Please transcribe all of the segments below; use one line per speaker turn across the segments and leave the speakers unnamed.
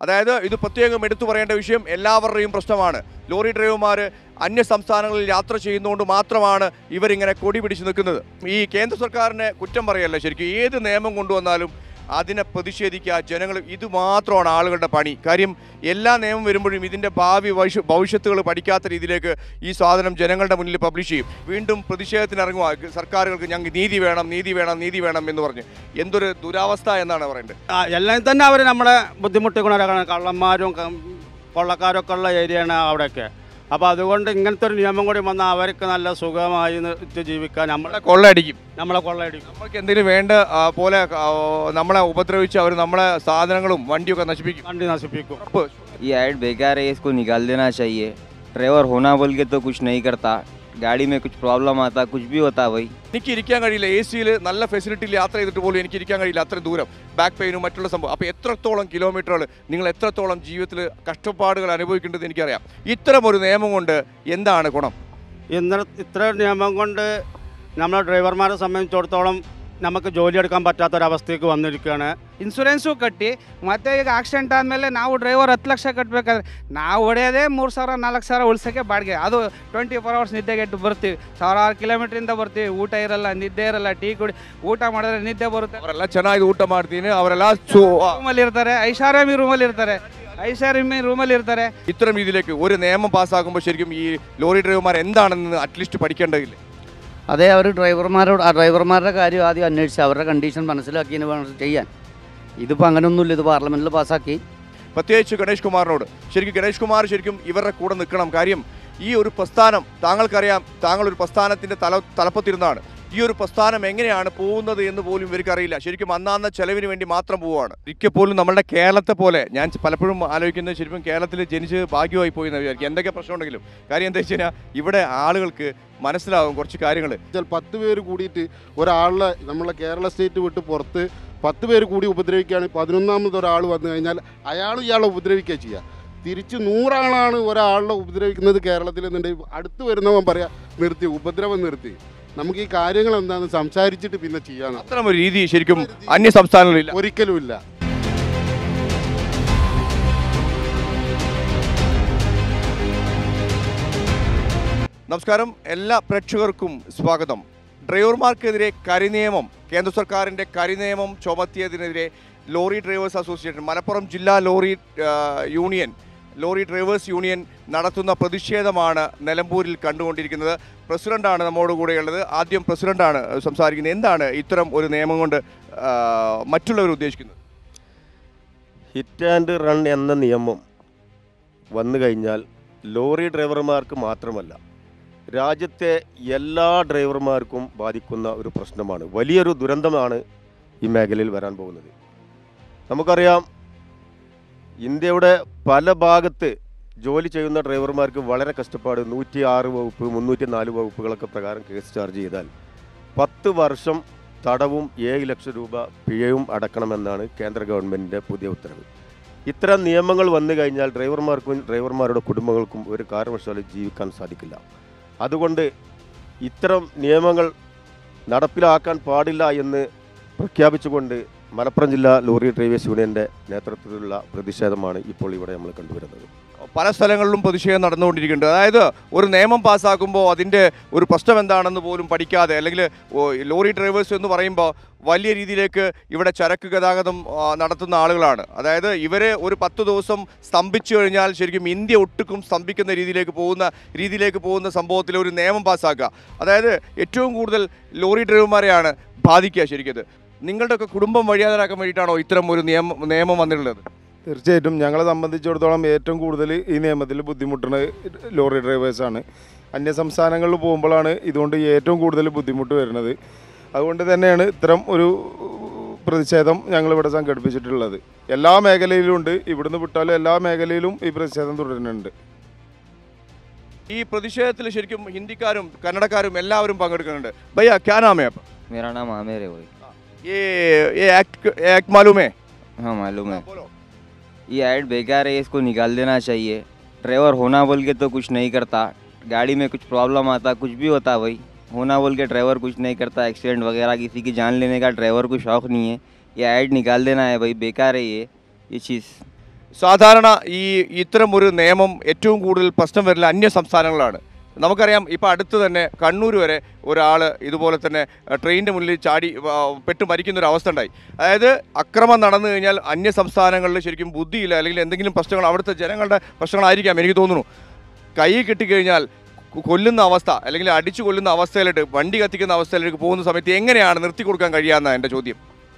അതായത് ഇത് പ്രത്യേകം എടുത്തു പറയേണ്ട വിഷയം എല്ലാവരുടെയും പ്രശ്നമാണ് ലോറി ഡ്രൈവർമാർ അന്യ സംസ്ഥാനങ്ങളിൽ യാത്ര ചെയ്യുന്നതുകൊണ്ട് മാത്രമാണ് ഇവരിങ്ങനെ കൊടി പിടിച്ച് നിൽക്കുന്നത് ഈ കേന്ദ്ര സർക്കാരിനെ കുറ്റം പറയല്ല ശരിക്കും ഏത് നിയമം കൊണ്ടുവന്നാലും അതിനെ പ്രതിഷേധിക്കുക ജനങ്ങൾ ഇത് മാത്രമാണ് ആളുകളുടെ പണി കാര്യം എല്ലാ നിയമം വരുമ്പോഴും ഇതിൻ്റെ ഭാവി ഭവിഷ്യ ഭവിഷ്യത്തുകൾ പഠിക്കാത്ത രീതിയിലേക്ക് ഈ സാധനം ജനങ്ങളുടെ മുന്നിൽ പബ്ലിഷ് ചെയ്യും വീണ്ടും പ്രതിഷേധത്തിന് ഇറങ്ങുക സർക്കാരുകൾക്ക് ഞങ്ങൾക്ക് നീതി വേണം നീതി വേണം നീതി വേണം എന്ന് പറഞ്ഞ് എന്തൊരു ദുരാവസ്ഥ എന്നാണ് പറയേണ്ടത്
ആ, എല്ലാം തന്നെ അവർ നമ്മളെ ബുദ്ധിമുട്ടിക്കുന്നവരാണ് കള്ളന്മാരും ക- കൊള്ളക്കാരൊക്കെ ഉള്ള ഏരിയയാണ് അവിടെയൊക്കെ അപ്പോൾ അതുകൊണ്ട് ഇങ്ങനത്തെ ഒരു നിയമം കൂടി വന്നാൽ അവർക്ക് നല്ല സുഖമായി നി- ജീവിക്കാൻ നമ്മളെ
കൊള്ളയടിക്കും
നമ്മളെ കൊള്ളയടിക്കും
നമ്മൾക്ക് എന്തെങ്കിലും വേണ്ട ആ, പോലെ ആ, നമ്മളെ ഉപദ്രവിച്ച് അവർ നമ്മളെ സാധനങ്ങളും വണ്ടിയൊക്കെ നശിപ്പിക്കും
വണ്ടി നശിപ്പിക്കും
ഉറപ്പ്.
ये ऐड बेकार है इसको निकाल देना चाहिए ड्राइवर होना बोल के तो कुछ नहीं करता गाड़ी में कुछ प्रॉब्लम आता कुछ भी होता भाई
എനിക്ക് ഇരിക്കാൻ കഴിയില്ല എ സിയിൽ നല്ല ഫെസിലിറ്റിയിൽ യാത്ര ചെയ്തിട്ട് പോലും എനിക്ക് ഇരിക്കാൻ കഴിയില്ല അത്രയും ദൂരം ബാക്ക് പെയിനും മറ്റുള്ള സംഭവം അപ്പോൾ എത്രത്തോളം കിലോമീറ്ററുകൾ നിങ്ങൾ എത്രത്തോളം ജീവിതത്തിൽ കഷ്ടപ്പാടുകൾ അനുഭവിക്കേണ്ടത് എനിക്കറിയാം ഇത്തരം ഒരു നിയമം കൊണ്ട് എന്താണ് ഗുണം
ഇന്നലെ ഇത്ര നിയമം കൊണ്ട് നമ്മളെ ഡ്രൈവർമാരെ സംബന്ധിച്ചിടത്തോളം നമുക്ക് ജോലി എടുക്കാൻ പറ്റാത്തൊരവസ്ഥയ്ക്ക് വന്നിരിക്കുകയാണ്
ಇನ್ಸೂರೆನ್ಸು ಕಟ್ಟಿ ಮತ್ತೆ ಈಗ ಆಕ್ಸಿಡೆಂಟ್ ಆದಮೇಲೆ ನಾವು ಡ್ರೈವರ್ ಹತ್ತು ಲಕ್ಷ ಕಟ್ಟಬೇಕಾದ್ರೆ ನಾವು ಹೊಡೆಯೋದೇ ಮೂರು ಸಾವಿರ ನಾಲ್ಕು ಸಾವಿರ ಉಳ್ಸೋಕ್ಕೆ ಬಾಡಿಗೆ ಅದು ಟ್ವೆಂಟಿ ಫೋರ್ ಅವರ್ಸ್ ನಿದ್ದೆಗೆಟ್ಟು ಬರ್ತೀವಿ ಸಾವಿರಾರು ಕಿಲೋಮೀಟ್ರಿಂದ ಬರ್ತೀವಿ ಊಟ ಇರಲ್ಲ ನಿದ್ದೆ ಇರಲ್ಲ ಟೀ ಕುಡಿ ಊಟ ಮಾಡಿದ್ರೆ ನಿದ್ದೆ ಬರುತ್ತೆ
ಅವರೆಲ್ಲ ಚೆನ್ನಾಗಿ ಊಟ ಮಾಡ್ತೀನಿ ಅವರೆಲ್ಲ ಸು
ರೂಮಲ್ಲಿ ಇರ್ತಾರೆ ಐಷಾರಾಮಿ ರೂಮಲ್ಲಿ ಇರ್ತಾರೆ ಐಷಾರಾಮಿ ರೂಮಲ್ಲಿ ಇರ್ತಾರೆ
ഇത്തരം രീതിയിലേക്ക് ഒരു നിയമം പാസ്സാക്കുമ്പോൾ ശരിക്കും ഈ ലോറി ഡ്രൈവർമാർ എന്താണെന്ന് അറ്റ്ലീസ്റ്റ് പഠിക്കേണ്ടതില്ല
അതേ അവർ ഡ്രൈവർമാരോട് ആ ഡ്രൈവർമാരുടെ കാര്യം ആദ്യം അന്വേഷിച്ച് അവരുടെ കണ്ടീഷൻ മനസ്സിലാക്കിയതിന് വേണം ചെയ്യാൻ ഇതിപ്പോൾ അങ്ങനെയൊന്നുമില്ല ഇത് പാർലമെൻറ്റിൽ പാസ്സാക്കി
പ്രത്യേകിച്ച് ഗണേഷ് കുമാറിനോട് ശരിക്കും ഗണേഷ് കുമാർ ശരിക്കും ഇവരുടെ കൂടെ നിൽക്കണം കാര്യം ഈ ഒരു പ്രസ്ഥാനം താങ്കൾക്കറിയാം താങ്കൾ ഒരു പ്രസ്ഥാനത്തിന്റെ തല തലപ്പത്തിരുന്നാണ് ഈ ഒരു പ്രസ്ഥാനം എങ്ങനെയാണ് പോകുന്നത് എന്ന് പോലും ഇവർക്കറിയില്ല ശരിക്കും അന്നാന്ന ചെലവിന് വേണ്ടി മാത്രം പോവുകയാണ് ഒരിക്കൽ പോലും നമ്മളുടെ കേരളത്തെ പോലെ ഞാൻ പലപ്പോഴും ആലോചിക്കുന്നത് ശരിക്കും കേരളത്തിൽ ജനിച്ച് ഭാഗ്യമായി പോയി എന്ന് വിചാരിക്കും എന്തൊക്കെ പ്രശ്നമുണ്ടെങ്കിലും കാര്യം എന്താ വെച്ച് കഴിഞ്ഞാൽ ഇവിടെ ആളുകൾക്ക് മനസ്സിലാവും കുറച്ച് കാര്യങ്ങൾ
വെച്ചാൽ പത്ത് പേര് കൂടിയിട്ട് ഒരാളെ നമ്മളെ കേരള സ്റ്റേറ്റ് വിട്ട് പുറത്ത് പത്ത് പേര് കൂടി ഉപദ്രവിക്കുകയാണെങ്കിൽ പതിനൊന്നാമത് ഒരാൾ വന്നു കഴിഞ്ഞാൽ അയാൾ ഇയാളെ ഉപദ്രവിക്കുക ചെയ്യുക തിരിച്ച് നൂറാളാണ് ഒരാളെ ഉപദ്രവിക്കുന്നത് കേരളത്തിൽ എന്നുണ്ടെങ്കിൽ അടുത്ത് വരുന്നവൻ പറയാ നിർത്തി ഉപദ്രവം നിർത്തി നമുക്ക് ഈ കാര്യങ്ങൾ എന്താണെന്ന് സംസാരിച്ചിട്ട് പിന്നെ ചെയ്യാൻ
അത്തരം ഒരു രീതി ശരിക്കും അന്യ സംസ്ഥാനങ്ങളിലില്ല
ഒരിക്കലും ഇല്ല
നമസ്കാരം എല്ലാ പ്രേക്ഷകർക്കും സ്വാഗതം ഡ്രൈവർമാർക്കെതിരെ കരിനിയമം കേന്ദ്ര സർക്കാരിൻ്റെ കരിനിയമം ചുമത്തിയതിനെതിരെ ലോറി ഡ്രൈവേഴ്സ് അസോസിയേഷൻ മലപ്പുറം ജില്ലാ ലോറി ആ, യൂണിയൻ ലോറി ഡ്രൈവേഴ്സ് യൂണിയൻ നടത്തുന്ന പ്രതിഷേധമാണ് നിലമ്പൂരിൽ കണ്ടുകൊണ്ടിരിക്കുന്നത് പ്രസിഡന്റാണ് നമ്മോട് കൂടെയുള്ളത് ആദ്യം പ്രസിഡന്റാണ് സംസാരിക്കുന്നത് എന്താണ് ഇത്തരം ഒരു നിയമം കൊണ്ട് ആ, മറ്റുള്ളവർ ഉദ്ദേശിക്കുന്നത്
ഹിറ്റ് ആൻഡ് റൺ എന്ന നിയമം വന്നു കഴിഞ്ഞാൽ ലോറി ഡ്രൈവർമാർക്ക് മാത്രമല്ല രാജ്യത്തെ എല്ലാ ഡ്രൈവർമാർക്കും ബാധിക്കുന്ന ഒരു പ്രശ്നമാണ് വലിയൊരു ദുരന്തമാണ് ഈ മേഖലയിൽ വരാൻ പോകുന്നത് നമുക്കറിയാം ഇന്ത്യയുടെ പല ഭാഗത്ത് ജോലി ചെയ്യുന്ന ഡ്രൈവർമാർക്ക് വളരെ കഷ്ടപ്പാട് നൂറ്റി ആറ് വകുപ്പ് മുന്നൂറ്റി നാല് വകുപ്പുകളൊക്കെ പ്രകാരം കേസ് ചാർജ് ചെയ്താൽ പത്ത് വർഷം തടവും ഏഴ് ലക്ഷം രൂപ പിഴയും അടക്കണമെന്നാണ് കേന്ദ്ര ഗവൺമെൻറ്റിൻ്റെ പുതിയ ഉത്തരവ് ഇത്തരം നിയമങ്ങൾ വന്നു കഴിഞ്ഞാൽ ഡ്രൈവർമാർക്കും ഡ്രൈവർമാരുടെ കുടുംബങ്ങൾക്കും ഒരു കാരണവശാലും ജീവിക്കാൻ സാധിക്കില്ല അതുകൊണ്ട് ഇത്തരം നിയമങ്ങൾ നടപ്പിലാക്കാൻ പാടില്ല എന്ന് പ്രഖ്യാപിച്ചുകൊണ്ട് മലപ്പുറം ജില്ലാ ലോറി ഡ്രൈവേഴ്സ് യൂണിയൻ്റെ നേതൃത്വത്തിലുള്ള പ്രതിഷേധമാണ് ഇപ്പോൾ ഇവിടെ നമ്മൾ കണ്ടുവരുന്നത്
പല സ്ഥലങ്ങളിലും പ്രതിഷേധം നടന്നുകൊണ്ടിരിക്കുന്നുണ്ട് അതായത് ഒരു നിയമം പാസ്സാക്കുമ്പോൾ അതിൻ്റെ ഒരു പ്രശ്നം എന്താണെന്ന് പോലും പഠിക്കാതെ അല്ലെങ്കിൽ ഓ, ലോറി ഡ്രൈവേഴ്സ് എന്ന് പറയുമ്പോൾ വലിയ രീതിയിലേക്ക് ഇവിടെ ചരക്ക് ഗതാഗതം ആ, നടത്തുന്ന ആളുകളാണ് അതായത് ഇവരെ ഒരു പത്ത് ദിവസം സ്തംഭിച്ചു കഴിഞ്ഞാൽ ശരിക്കും ഇന്ത്യ ഒട്ടുക്കും സ്തംഭിക്കുന്ന രീതിയിലേക്ക് പോകുന്ന രീതിയിലേക്ക് പോകുന്ന സംഭവത്തിൽ ഒരു നിയമം പാസ്സാക്കുക അതായത് ഏറ്റവും കൂടുതൽ ലോറി ഡ്രൈവർമാരെയാണ് ബാധിക്കുക ശരിക്കും നിങ്ങളുടെയൊക്കെ കുടുംബം വഴിയാതരാക്കാൻ വേണ്ടിയിട്ടാണോ ഇത്തരം ഒരു നിയമം നിയമം വന്നിട്ടുള്ളത്
തീർച്ചയായിട്ടും ഞങ്ങളെ സംബന്ധിച്ചിടത്തോളം ഏറ്റവും കൂടുതൽ ഈ നിയമത്തിൽ ബുദ്ധിമുട്ടുന്നത് ലോറി ഡ്രൈവേഴ്സാണ് അന്യ സംസ്ഥാനങ്ങളിൽ പോകുമ്പോഴാണ് ഇതുകൊണ്ട് ഏറ്റവും കൂടുതൽ ബുദ്ധിമുട്ട് വരുന്നത് അതുകൊണ്ട് തന്നെയാണ് ഇത്തരം ഒരു പ്രതിഷേധം ഞങ്ങളിവിടെ സംഘടിപ്പിച്ചിട്ടുള്ളത് എല്ലാ മേഖലയിലും ഉണ്ട് ഇവിടുന്ന് വിട്ടാലും എല്ലാ മേഖലയിലും ഈ പ്രതിഷേധം തുടരുന്നുണ്ട്
ഈ പ്രതിഷേധത്തിൽ ശരിക്കും ഹിന്ദിക്കാരും കന്നഡക്കാരും എല്ലാവരും പങ്കെടുക്കുന്നുണ്ട് ഭയ്യ ക്യാ നാം है आपका?
मेरा नाम आमिर है भाई
ये ये एक्ट एक्ट मालूम है
हाँ मालूम है
बोलो
ये ऐड बेकार है इसको निकाल देना चाहिए ड्राइवर होना बोल के तो कुछ नहीं करता गाड़ी में कुछ प्रॉब्लम आता कुछ भी होता भाई होना बोल के ड्राइवर कुछ नहीं करता एक्सीडेंट वगैरह किसी की जान लेने का ड्राइवर को शौक नहीं है ये ऐड निकाल देना है भाई बेकार है ये ये चीज़
സാധാരണ ഈ ഇത്തരം ഒരു നിയമം ഏറ്റവും കൂടുതൽ പ്രശ്നം വരുന്ന അന്യ സംസ്ഥാനങ്ങളാണ് നമുക്കറിയാം ഇപ്പോൾ അടുത്ത് തന്നെ കണ്ണൂർ വരെ ഒരാൾ ഇതുപോലെ തന്നെ അഹ്, ട്രെയിനിൻ്റെ മുന്നിൽ ചാടി ആ, പെട്ട് മരിക്കുന്ന ഒരു അവസ്ഥ ഉണ്ടായി അതായത് അക്രമം നടന്നു കഴിഞ്ഞാൽ അന്യ സംസ്ഥാനങ്ങളിൽ ശരിക്കും ബുദ്ധിയില്ല അല്ലെങ്കിൽ എന്തെങ്കിലും പ്രശ്നങ്ങൾ അവിടുത്തെ ജനങ്ങളുടെ പ്രശ്നങ്ങളായിരിക്കാം എനിക്ക് തോന്നുന്നു കൈ കിട്ടിക്കഴിഞ്ഞാൽ കൊ- കൊല്ലുന്ന അവസ്ഥ അല്ലെങ്കിൽ അടിച്ചു കൊല്ലുന്ന അവസ്ഥയിലിട്ട് വണ്ടി കത്തിക്കുന്ന അവസ്ഥയിലേക്ക് പോകുന്ന സമയത്ത് എങ്ങനെയാണ് നിർത്തി കൊടുക്കാൻ കഴിയാമെന്നാണ് എൻ്റെ ചോദ്യം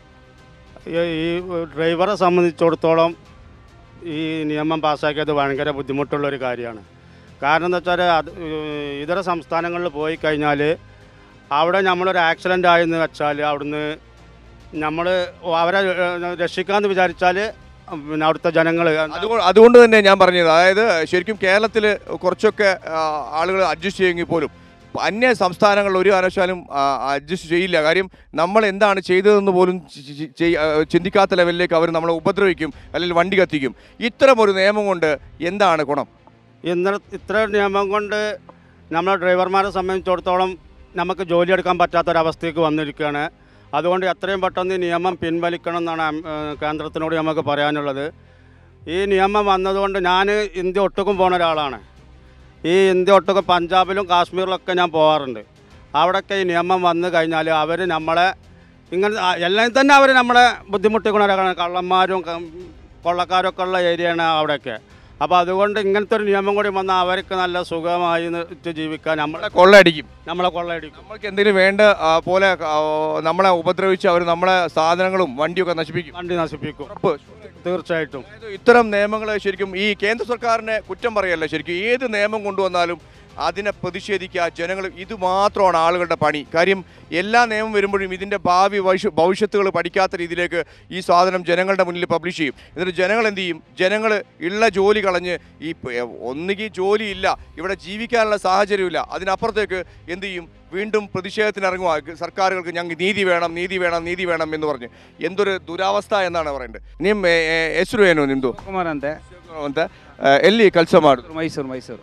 ഈ- ഈ ഡ്രൈവറെ സംബന്ധിച്ചിടത്തോളം ഈ നിയമം പാസ്സാക്കിയത് ഭയങ്കര ബുദ്ധിമുട്ടുള്ളൊരു കാര്യമാണ് കാരണം എന്താ വെച്ചാൽ അത് ഏഹ് ഇതര സംസ്ഥാനങ്ങളിൽ പോയി കഴിഞ്ഞാൽ അവിടെ നമ്മളൊരു ആക്സിഡൻ്റ് ആയെന്ന് വെച്ചാൽ അവിടുന്ന് നമ്മൾ അവരെ ഏഹ് രക്ഷിക്കാമെന്ന് വിചാരിച്ചാൽ പിന്നെ അവിടുത്തെ ജനങ്ങൾ
അതുകൊണ്ട് അതുകൊണ്ട് തന്നെ ഞാൻ പറഞ്ഞത് അതായത് ശരിക്കും കേരളത്തിൽ കുറച്ചൊക്കെ ആളുകൾ അഡ്ജസ്റ്റ് ചെയ്യുമെങ്കിൽ പോലും അന്യ സംസ്ഥാനങ്ങളിൽ ഒരു കാരണവശാലും അഡ്ജസ്റ്റ് ചെയ്യില്ല കാര്യം നമ്മൾ എന്താണ് ചെയ്തതെന്ന് പോലും ചി- ചി- ചെയ്- ആ, ചിന്തിക്കാത്ത ലെവലിലേക്ക് അവർ നമ്മളെ ഉപദ്രവിക്കും അല്ലെങ്കിൽ വണ്ടി കത്തിക്കും ഇത്തരം ഒരു നിയമം കൊണ്ട് എന്താണ് ഗുണം
ഇന്നലെ ഇത്ര നിയമം കൊണ്ട് നമ്മളെ ഡ്രൈവർമാരെ സംബന്ധിച്ചിടത്തോളം നമുക്ക് ജോലിയെടുക്കാൻ പറ്റാത്തൊരവസ്ഥയ്ക്ക് വന്നിരിക്കുകയാണ് അതുകൊണ്ട് എത്രയും പെട്ടെന്ന് ഈ നിയമം പിൻവലിക്കണം എന്നാണ് അം- ഏഹ് കേന്ദ്രത്തിനോട് നമുക്ക് പറയാനുള്ളത് ഈ നിയമം വന്നതുകൊണ്ട് ഞാൻ ഇന്ത്യ ഒട്ടുക്കും പോണ ഒരാളാണ് ഈ ഇന്ത്യ ഒട്ടുക്കും പഞ്ചാബിലും കാശ്മീരിലൊക്കെ ഞാൻ പോകാറുണ്ട് അവിടെയൊക്കെ ഈ നിയമം വന്നു കഴിഞ്ഞാൽ അവർ നമ്മളെ ഇങ്ങനെ ആ, എല്ലാം തന്നെ അവർ നമ്മളെ ബുദ്ധിമുട്ടിക്കണവരാണ് കള്ളന്മാരും ക- കൊള്ളക്കാരൊക്കെ ഉള്ള ഏരിയയാണ് അവിടെയൊക്കെ അപ്പോൾ അതുകൊണ്ട് ഇങ്ങനത്തെ ഒരു നിയമം കൂടി വന്നാൽ അവർക്ക് നല്ല സുഖമായി നി- ജീവിക്കാൻ നമ്മളെ
കൊള്ളയടിക്കും
നമ്മളെ കൊള്ളയടിക്കും
നമ്മൾക്ക് എന്തെങ്കിലും വേണ്ട ആ, പോലെ ആ, നമ്മളെ ഉപദ്രവിച്ച് അവർ നമ്മളെ സാധനങ്ങളും വണ്ടിയൊക്കെ നശിപ്പിക്കും
വണ്ടി നശിപ്പിക്കും
ഉറപ്പ്
തീർച്ചയായിട്ടും
അതായത് ഇത്തരം നിയമങ്ങൾ ശരിക്കും ഈ കേന്ദ്ര സർക്കാരിനെ കുറ്റം പറയല്ല ശരിക്കും ഏത് നിയമം കൊണ്ടുവന്നാലും അതിനെ പ്രതിഷേധിക്കുക ജനങ്ങൾ ഇത് മാത്രമാണ് ആളുകളുടെ പണി കാര്യം എല്ലാ നിയമം വരുമ്പോഴും ഇതിൻ്റെ ഭാവി ഭവിഷ്യ ഭവിഷ്യത്തുകൾ പഠിക്കാത്ത രീതിയിലേക്ക് ഈ സാധനം ജനങ്ങളുടെ മുന്നിൽ പബ്ലിഷ് ചെയ്യും എന്നിട്ട് ജനങ്ങൾ എന്ത് ചെയ്യും ജനങ്ങൾ ഉള്ള ജോലി കളഞ്ഞ് ഈ പ- ഒന്നുകിൽ ജോലിയില്ല ഇവിടെ ജീവിക്കാനുള്ള സാഹചര്യമില്ല അതിനപ്പുറത്തേക്ക് എന്ത് ചെയ്യും വീണ്ടും പ്രതിഷേധത്തിന് ഇറങ്ങുക സർക്കാരുകൾക്ക് ഞങ്ങൾക്ക് ನೀತಿ വേണം ನೀತಿ വേണം ನೀತಿ വേണം എന്ന് പറഞ്ഞ് എന്തൊരു ದುರಾವಸ್ಥಾ എന്നാണ് പറയേണ്ടത് ನಿಮ್ಮ ಹೆಸರು ಏನು ನಿಮ್ಮದು
ಕುಮಾರ್ ಅಂತೆ
ಅಂತ ಆ, ಎಲ್ಲಿ ಕೆಲಸ ಮಾಡೋದು
ಮೈಸೂರು ಮೈಸೂರು